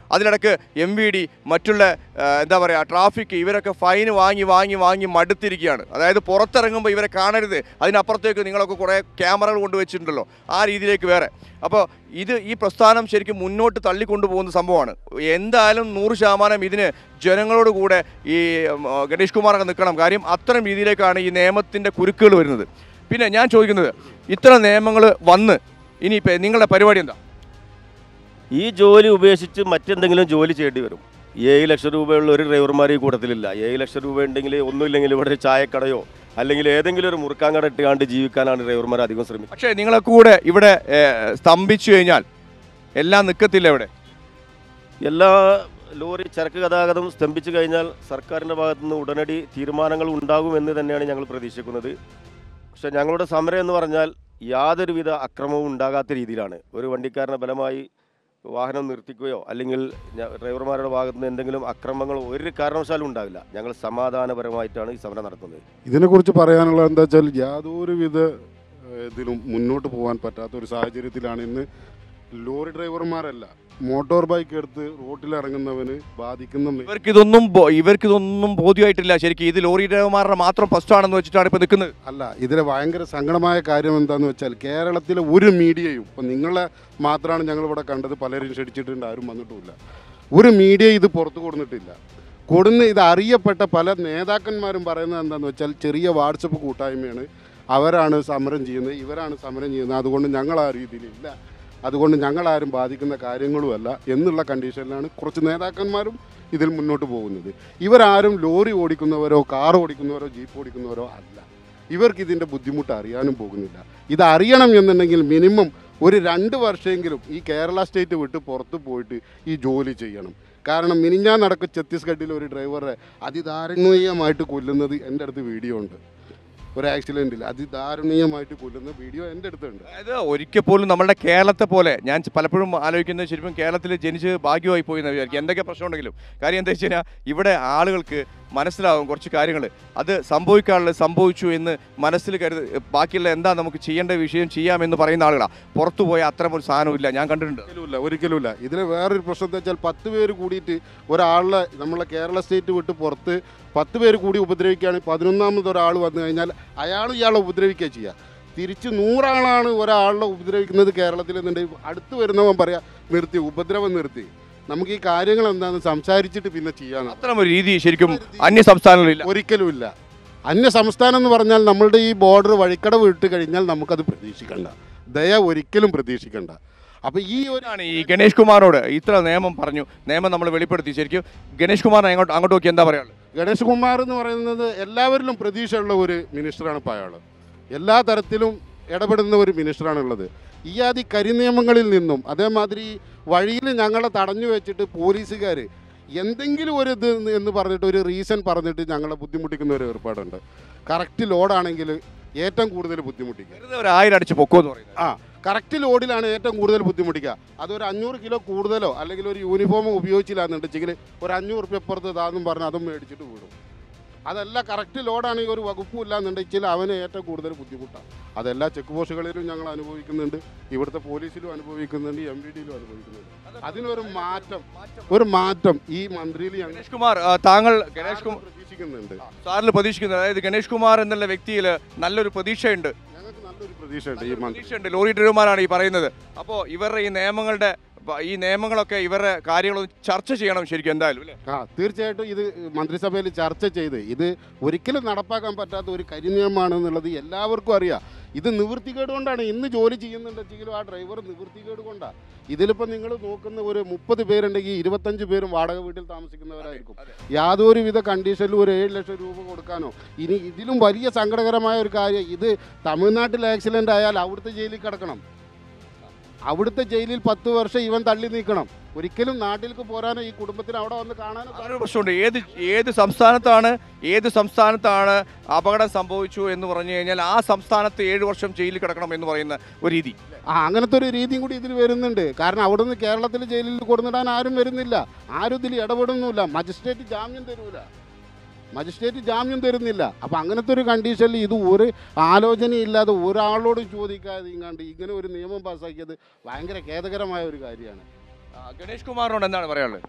അതിനിടക്ക് എം വി ഡി മറ്റുള്ള ആ, എന്താ പറയുക ട്രാഫിക് ഇവരൊക്കെ ഫൈൻ വാങ്ങി വാങ്ങി വാങ്ങി മടുത്തിരിക്കുകയാണ് അതായത് പുറത്തിറങ്ങുമ്പോൾ ഇവരെ കാണരുത് അതിനപ്പുറത്തേക്ക് നിങ്ങളൊക്കെ കുറേ ക്യാമറകൾ കൊണ്ടുവച്ചിട്ടുണ്ടല്ലോ ആ രീതിയിലേക്ക് വേറെ അപ്പോൾ ഇത് ഈ പ്രസ്ഥാനം ശരിക്കും മുന്നോട്ട് തള്ളിക്കൊണ്ടുപോകുന്ന സംഭവമാണ് എന്തായാലും നൂറ് ശതമാനം ഇതിന് ജനങ്ങളോട് കൂടെ ഈ ഉം, ഗണേഷ് കുമാറൊക്കെ നിൽക്കണം കാര്യം അത്തരം രീതിയിലേക്കാണ് ഈ നിയമത്തിൻ്റെ കുരുക്കുകൾ വരുന്നത് പിന്നെ ഞാൻ ചോദിക്കുന്നത് ഇത്തരം നിയമങ്ങൾ വന്ന് ഇനിയിപ്പോൾ നിങ്ങളുടെ പരിപാടി എന്താ
ഈ ജോലി ഉപേക്ഷിച്ച് മറ്റെന്തെങ്കിലും ജോലി ചെയ്യേണ്ടി വരും ഏഴ് ലക്ഷം രൂപയുള്ള ഒരു ഡ്രൈവർമാർ ഈ കൂട്ടത്തിലില്ല ഏഴ് ലക്ഷം രൂപ ഉണ്ടെങ്കിൽ ഒന്നുമില്ലെങ്കിൽ ഇവിടെ ഒരു ചായക്കടയോ അല്ലെങ്കിൽ ഏതെങ്കിലും ഒരു മുറുക്കാങ്കട ഇട്ടുകാണ്ട് ജീവിക്കാനാണ് ഡ്രൈവർമാർ അധികം ശ്രമിക്കുന്നത്
പക്ഷേ നിങ്ങളൊക്കെ കൂടെ ഇവിടെ ഏഹ്, സ്തംഭിച്ചു കഴിഞ്ഞാൽ എല്ലാം നിൽക്കത്തില്ല ഇവിടെ
എല്ലാ ലോറി ചരക്ക് ഗതാഗതം സ്തംഭിച്ചു കഴിഞ്ഞാൽ സർക്കാരിൻ്റെ ഭാഗത്തു നിന്ന് ഉടനടി തീരുമാനങ്ങൾ ഉണ്ടാകുമെന്ന് തന്നെയാണ് ഞങ്ങൾ പ്രതീക്ഷിക്കുന്നത് പക്ഷേ ഞങ്ങളുടെ സമരം എന്ന് പറഞ്ഞാൽ യാതൊരുവിധ അക്രമവും ഉണ്ടാകാത്ത രീതിയിലാണ് ഒരു വണ്ടിക്കാരനെ ബലമായി വാഹനം നിർത്തിക്കുകയോ അല്ലെങ്കിൽ ഞ- ഡ്രൈവർമാരുടെ ഭാഗത്തു നിന്ന് എന്തെങ്കിലും അക്രമങ്ങളോ ഒരു കാരണവശാലും ഉണ്ടാവില്ല ഞങ്ങൾ സമാധാനപരമായിട്ടാണ് ഈ സമരം നടത്തുന്നത്
ഇതിനെക്കുറിച്ച് പറയാനുള്ളത് എന്താ വെച്ചാൽ യാതൊരുവിധ ഏഹ്, ഇതിലും മുന്നോട്ട് പോകാൻ പറ്റാത്ത ഒരു സാഹചര്യത്തിലാണ് ഇന്ന് ലോറി ഡ്രൈവർമാരല്ല മോട്ടോർ ബൈക്ക് എടുത്ത് റോട്ടിൽ ഇറങ്ങുന്നവന് ബാധിക്കുന്ന മെ-
ഇവർക്കിതൊന്നും ബോ- ഇവർക്കിതൊന്നും ബോധ്യമായിട്ടില്ല ശരിക്കും ഇത് ലോറി ഡ്രൈവർമാരുടെ മാത്രം പ്രശ്നമാണെന്ന് വെച്ചിട്ടാണ് ഇപ്പോൾ നിൽക്കുന്നത്
അല്ല ഇതിലെ ഭയങ്കര സങ്കടമായ കാര്യം എന്താന്ന് വെച്ചാൽ കേരളത്തിലെ ഒരു മീഡിയയും ഇപ്പം നിങ്ങളെ മാത്രമാണ് ഞങ്ങൾ ഇവിടെ കണ്ടത് പലരും ക്ഷണിച്ചിട്ടുണ്ട് ആരും വന്നിട്ടുമില്ല ഒരു മീഡിയ ഇത് പുറത്തു കൊടുത്തിട്ടില്ല കൊടുന്ന് ഇത് അറിയപ്പെട്ട പല നേതാക്കന്മാരും പറയുന്നത് എന്താണെന്ന് വെച്ചാൽ ചെറിയ വാട്സപ്പ് കൂട്ടായ്മയാണ് അവരാണ് സമരം ചെയ്യുന്നത് ഇവരാണ് സമരം ചെയ്യുന്നത് അതുകൊണ്ട് ഞങ്ങൾ ആ രീതിയിലില്ല അതുകൊണ്ട് ഞങ്ങളാരും ബാധിക്കുന്ന കാര്യങ്ങളുമല്ല എന്നുള്ള കണ്ടീഷനിലാണ് കുറച്ച് നേതാക്കന്മാരും ഇതിൽ മുന്നോട്ട് പോകുന്നത് ഇവരാരും ലോറി ഓടിക്കുന്നവരോ കാർ ഓടിക്കുന്നവരോ ജീപ്പ് ഓടിക്കുന്നവരോ അല്ല ഇവർക്ക് ഇതിൻ്റെ ബുദ്ധിമുട്ട് അറിയാനും പോകുന്നില്ല ഇത് അറിയണം എന്നുണ്ടെങ്കിൽ മിനിമം ഒരു രണ്ട് വർഷമെങ്കിലും ഈ കേരള സ്റ്റേറ്റ് വിട്ട് പുറത്ത് പോയിട്ട് ഈ ജോലി ചെയ്യണം കാരണം മിനിഞ്ഞാൻ നടക്കും ഛത്തീസ്ഗഡിൽ ഒരു ഡ്രൈവറെ അതിദാരുണീയമായിട്ട് കൊല്ലുന്നത് എൻ്റെ അടുത്ത് വീഡിയോ ഉണ്ട് ഒരു ആക്സിഡൻറ്റിൽ അതിദാരുണീയമായിട്ട് കൊല്ലുന്ന വീഡിയോ എൻ്റെ അടുത്തുണ്ട്
അതായത് ഒരിക്കൽ പോലും നമ്മുടെ കേരളത്തെ പോലെ ഞാൻ പലപ്പോഴും ആലോചിക്കുന്നത് ശരിക്കും കേരളത്തിൽ ജനിച്ച് ഭാഗ്യമായി പോയി എന്ന് വിചാരിക്കും എന്തൊക്കെ പ്രശ്നമുണ്ടെങ്കിലും കാര്യം എന്താ വെച്ച് കഴിഞ്ഞാൽ ഇവിടെ ആളുകൾക്ക് മനസ്സിലാവും കുറച്ച് കാര്യങ്ങൾ അത് സംഭവിക്കാനുള്ളത് സംഭവിച്ചു എന്ന് മനസ്സിൽ കരുത് ബാക്കിയുള്ള എന്താ നമുക്ക് ചെയ്യേണ്ട വിഷയം ചെയ്യാമെന്ന് പറയുന്ന ആളുകളാണ് പുറത്തു പോയ അത്തരം ഒരു സാധനമില്ല ഞാൻ കണ്ടിട്ടുണ്ട്
ഒരിക്കലുമില്ല ഒരിക്കലുമില്ല ഇതിൽ വേറൊരു പ്രശ്നം എന്താ വെച്ചാൽ പത്ത് പേര് കൂടിയിട്ട് ഒരാളെ നമ്മളെ കേരള സ്റ്റേറ്റ് വിട്ട് പുറത്ത് പത്ത് പേര് കൂടി ഉപദ്രവിക്കുകയാണെങ്കിൽ പതിനൊന്നാമത് ഒരാൾ വന്നു കഴിഞ്ഞാൽ അയാൾ ഇയാളെ ഉപദ്രവിക്കുക ചെയ്യുക തിരിച്ച് നൂറാളാണ് ഒരാളെ ഉപദ്രവിക്കുന്നത് കേരളത്തിൽ എന്നുണ്ടെങ്കിൽ അടുത്ത് വരുന്നവൻ പറയാ നിർത്തി ഉപദ്രവം നിർത്തി നമുക്ക് ഈ കാര്യങ്ങൾ എന്താണെന്ന് സംസാരിച്ചിട്ട് പിന്നെ ചെയ്യാനാണ്
അത്തരം ഒരു രീതി ശരിക്കും അന്യ സംസ്ഥാനങ്ങളിലില്ല
ഒരിക്കലുമില്ല അന്യ സംസ്ഥാനം എന്ന് പറഞ്ഞാൽ നമ്മളുടെ ഈ ബോർഡർ വഴിക്കടവ് ഇട്ട് കഴിഞ്ഞാൽ നമുക്കത് പ്രതീക്ഷിക്കണ്ട ദയ ഒരിക്കലും പ്രതീക്ഷിക്കണ്ട അപ്പോൾ ഈ ഒരു
ആണ് ഈ ഗണേഷ് കുമാറോട് ഇത്ര നിയമം പറഞ്ഞു നിയമം നമ്മൾ വെളിപ്പെടുത്തി ശരിക്കും ഗണേഷ് കുമാറിനെ അങ്ങോട്ട് അങ്ങോട്ട് നോക്കി എന്താ പറയാനുള്ളത്
ഗണേഷ് കുമാർ എന്ന് പറയുന്നത് എല്ലാവരിലും പ്രതീക്ഷയുള്ള ഒരു മിനിസ്റ്ററാണ് ഇപ്പോൾ അയാൾ എല്ലാ തരത്തിലും ഇടപെടുന്ന ഒരു മിനിസ്റ്ററാണ് ഉള്ളത് ഈ ആദി കരിനിയമങ്ങളിൽ നിന്നും അതേമാതിരി വഴിയിൽ ഞങ്ങളെ തടഞ്ഞു വെച്ചിട്ട് പോലീസുകാർ എന്തെങ്കിലും ഒരു ഇത് എന്ന് പറഞ്ഞിട്ട് ഒരു റീസൺ പറഞ്ഞിട്ട് ഞങ്ങളെ ബുദ്ധിമുട്ടിക്കുന്ന ഒരു ഏർപ്പാടുണ്ട് കറക്റ്റ് ലോഡാണെങ്കിൽ ഏറ്റവും കൂടുതൽ ബുദ്ധിമുട്ടിക്കുക
വെറുതെ ഒരു ആയിരം അടിച്ച് പൊക്കോ എന്ന് പറയുന്നത്
ആ കറക്റ്റ് ലോഡിലാണ് ഏറ്റവും കൂടുതൽ ബുദ്ധിമുട്ടിക്കുക അതൊരു അഞ്ഞൂറ് കിലോ കൂടുതലോ അല്ലെങ്കിൽ ഒരു യൂണിഫോം ഉപയോഗിച്ചില്ലാന്നുണ്ടെങ്കിൽ ഒരു അഞ്ഞൂറ് റുപ്യ പുറത്ത് താന്നും പറഞ്ഞ് അതും മേടിച്ചിട്ട് വിടും അതല്ല കറക്റ്റ് ലോഡാണെങ്കിൽ ഒരു വകുപ്പും ഇല്ലാന്നുണ്ടെങ്കിൽ അവന് ഏറ്റവും കൂടുതൽ ബുദ്ധിമുട്ടാണ് അതെല്ലാ ചെക്ക് പോസ്റ്റുകളിലും ഞങ്ങൾ അനുഭവിക്കുന്നുണ്ട് ഇവിടുത്തെ പോലീസിലും അനുഭവിക്കുന്നുണ്ട് എം വി ഡിയിലും അനുഭവിക്കുന്നുണ്ട് അതിനൊരു മാറ്റം ഒരു മാറ്റം ഈ മന്ത്രിയിൽ ഞങ്ങൾ
ഗണേഷ് കുമാർ ആ, താങ്കൾ ഗണേഷ് കുമാർ
പ്രതീക്ഷിക്കുന്നുണ്ട്
സാറിൽ പ്രതീക്ഷിക്കുന്നത് അതായത് ഗണേഷ് കുമാർ എന്നുള്ള വ്യക്തിയിൽ നല്ലൊരു പ്രതീക്ഷയുണ്ട്
ഞങ്ങൾക്ക് നല്ലൊരു പ്രതീക്ഷയുണ്ട് ഈ മന്ത്രി
പ്രതീക്ഷയുണ്ട് ലോറി ഡ്രൈവർമാരാണ് ഈ പറയുന്നത് അപ്പോൾ ഇവരുടെ ഈ നിയമങ്ങളുടെ പ- ഈ നിയമങ്ങളൊക്കെ ഇവരുടെ കാര്യങ്ങളൊന്ന് ചർച്ച ചെയ്യണം ശരിക്കും എന്തായാലും അല്ലേ
ആ തീർച്ചയായിട്ടും ഇത് മന്ത്രിസഭയിൽ ചർച്ച ചെയ്ത് ഇത് ഒരിക്കലും നടപ്പാക്കാൻ പറ്റാത്ത ഒരു കരിനിയമമാണെന്നുള്ളത് എല്ലാവർക്കും അറിയാം ഇത് നിവൃത്തികേട് കൊണ്ടാണ് ഇന്ന് ജോലി ചെയ്യുന്നുണ്ടെങ്കിലും ആ ഡ്രൈവർ നിവൃത്തികേട് കൊണ്ടാണ് ഇതിലിപ്പോൾ നിങ്ങൾ നോക്കുന്ന ഒരു മുപ്പത് പേരുണ്ടെങ്കിൽ ഇരുപത്തഞ്ച് പേരും വാടക വീട്ടിൽ താമസിക്കുന്നവരായിരിക്കും യാതൊരുവിധ കണ്ടീഷനിലും ഒരു ഏഴ് ലക്ഷം രൂപ കൊടുക്കാനോ ഇനി ഇതിലും വലിയ സങ്കടകരമായ ഒരു കാര്യം ഇത് തമിഴ്നാട്ടിൽ ആക്സിഡൻ്റ് ആയാൽ അവിടുത്തെ ജയിലിൽ കിടക്കണം അവിടുത്തെ ജയിലിൽ പത്ത് വർഷം ഇവൻ തള്ളി നീക്കണം ഒരിക്കലും നാട്ടിലേക്ക് പോരാനോ ഈ കുടുംബത്തിന് അവിടെ വന്ന് കാണാനോ
അതൊരു പ്രശ്നമുണ്ട് ഏത് ഏത് സംസ്ഥാനത്താണ് ഏത് സംസ്ഥാനത്താണ് അപകടം സംഭവിച്ചു എന്ന് പറഞ്ഞു കഴിഞ്ഞാൽ ആ സംസ്ഥാനത്ത് ഏഴ് വർഷം ജയിലിൽ കിടക്കണം എന്ന് പറയുന്ന ഒരു രീതി
ആ അങ്ങനത്തെ ഒരു രീതിയും കൂടി ഇതിൽ വരുന്നുണ്ട് കാരണം അവിടെ നിന്ന് കേരളത്തിൽ ജയിലിൽ കൊടുന്നിടാൻ ആരും വരുന്നില്ല ആരും ഇതിൽ ഇടപെടുന്നില്ല മജിസ്ട്രേറ്റ് ജാമ്യം തരൂല മജിസ്ട്രേറ്റ് ജാമ്യം തരുന്നില്ല അപ്പം അങ്ങനത്തെ ഒരു കണ്ടീഷനിൽ ഇത് ഒരു ആലോചനയില്ലാതെ ഒരാളോട് ചോദിക്കാതെ ഇങ്ങാണ്ട് ഇങ്ങനെ ഒരു നിയമം പാസ്സാക്കിയത് ഭയങ്കര ഖേദകരമായ ഒരു കാര്യമാണ്
ആ, ഗണേഷ് കുമാറിനോട് എന്താണ് പറയാനുള്ളത്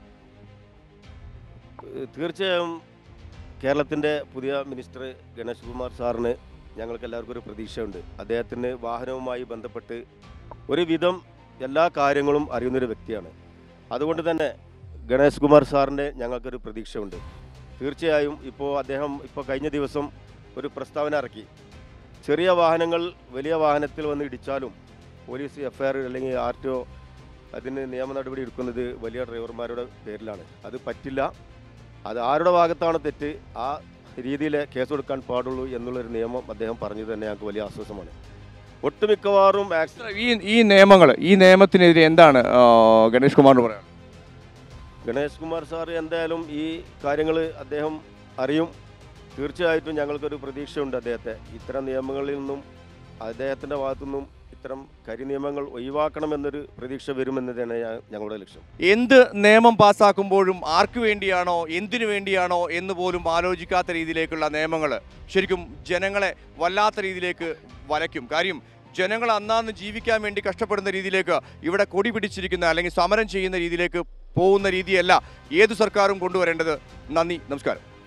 ഏഹ് തീർച്ചയായും കേരളത്തിൻ്റെ പുതിയ മിനിസ്റ്റർ ഗണേഷ് കുമാർ സാറിന് ഞങ്ങൾക്ക് എല്ലാവർക്കും ഒരു പ്രതീക്ഷയുണ്ട് അദ്ദേഹത്തിന് വാഹനവുമായി ബന്ധപ്പെട്ട് ഒരുവിധം എല്ലാ കാര്യങ്ങളും അറിയുന്നൊരു വ്യക്തിയാണ് അതുകൊണ്ട് തന്നെ ഗണേഷ് കുമാർ സാറിൻ്റെ ഞങ്ങൾക്കൊരു പ്രതീക്ഷയുണ്ട് തീർച്ചയായും ഇപ്പോൾ അദ്ദേഹം ഇപ്പോൾ കഴിഞ്ഞ ദിവസം ഒരു പ്രസ്താവന ഇറക്കി ചെറിയ വാഹനങ്ങൾ വലിയ വാഹനത്തിൽ വന്ന് ഇടിച്ചാലും പോലീസ് എഫ് ഐ ആർ അല്ലെങ്കിൽ ആർ ടി ഒ അതിന് നിയമ നടപടി എടുക്കുന്നത് വലിയ ഡ്രൈവർമാരുടെ പേരിലാണ് അത് പറ്റില്ല അത് ആരുടെ ഭാഗത്താണ് തെറ്റ് ആ രീതിയിൽ കേസ് കൊടുക്കാൻ പാടുള്ളൂ എന്നുള്ളൊരു നിയമം അദ്ദേഹം പറഞ്ഞത് തന്നെ ഞങ്ങൾക്ക് വലിയ ആശ്വാസമാണ് ഒട്ടുമിക്കവാറും ആക്സിഡന്റ്
ഈ ഈ നിയമങ്ങൾ ഈ നിയമത്തിനെതിരെ എന്താണ് ആ, ഗണേഷ് കുമാറിന് പറയാനുള്ളത്
ഗണേഷ് കുമാർ സാർ എന്തായാലും ഈ കാര്യങ്ങൾ അദ്ദേഹം അറിയും തീർച്ചയായിട്ടും ഞങ്ങൾക്കൊരു പ്രതീക്ഷയുണ്ട് അദ്ദേഹത്തെ ഇത്തരം നിയമങ്ങളിൽ നിന്നും അദ്ദേഹത്തിൻ്റെ ഭാഗത്തുനിന്നും ഇത്തരം കരിനിയമങ്ങൾ ഒഴിവാക്കണമെന്നൊരു പ്രതീക്ഷ വരുമെന്നതാണ് ഞാൻ- ഞങ്ങളുടെ ലക്ഷ്യം
എന്ത് നിയമം പാസ്സാക്കുമ്പോഴും ആർക്ക് വേണ്ടിയാണോ എന്തിനു വേണ്ടിയാണോ എന്ന് പോലും ആലോചിക്കാത്ത രീതിയിലേക്കുള്ള നിയമങ്ങൾ ശരിക്കും ജനങ്ങളെ വല്ലാത്ത രീതിയിലേക്ക് വലയ്ക്കും കാര്യം ജനങ്ങൾ അന്നാന്ന് ജീവിക്കാൻ വേണ്ടി കഷ്ടപ്പെടുന്ന രീതിയിലേക്ക് ഇവിടെ കൊടി പിടിച്ചിരിക്കുന്ന അല്ലെങ്കിൽ സമരം ചെയ്യുന്ന രീതിയിലേക്ക് പോകുന്ന രീതിയല്ല ഏത് സർക്കാരും കൊണ്ടുവരേണ്ടത് നന്ദി നമസ്കാരം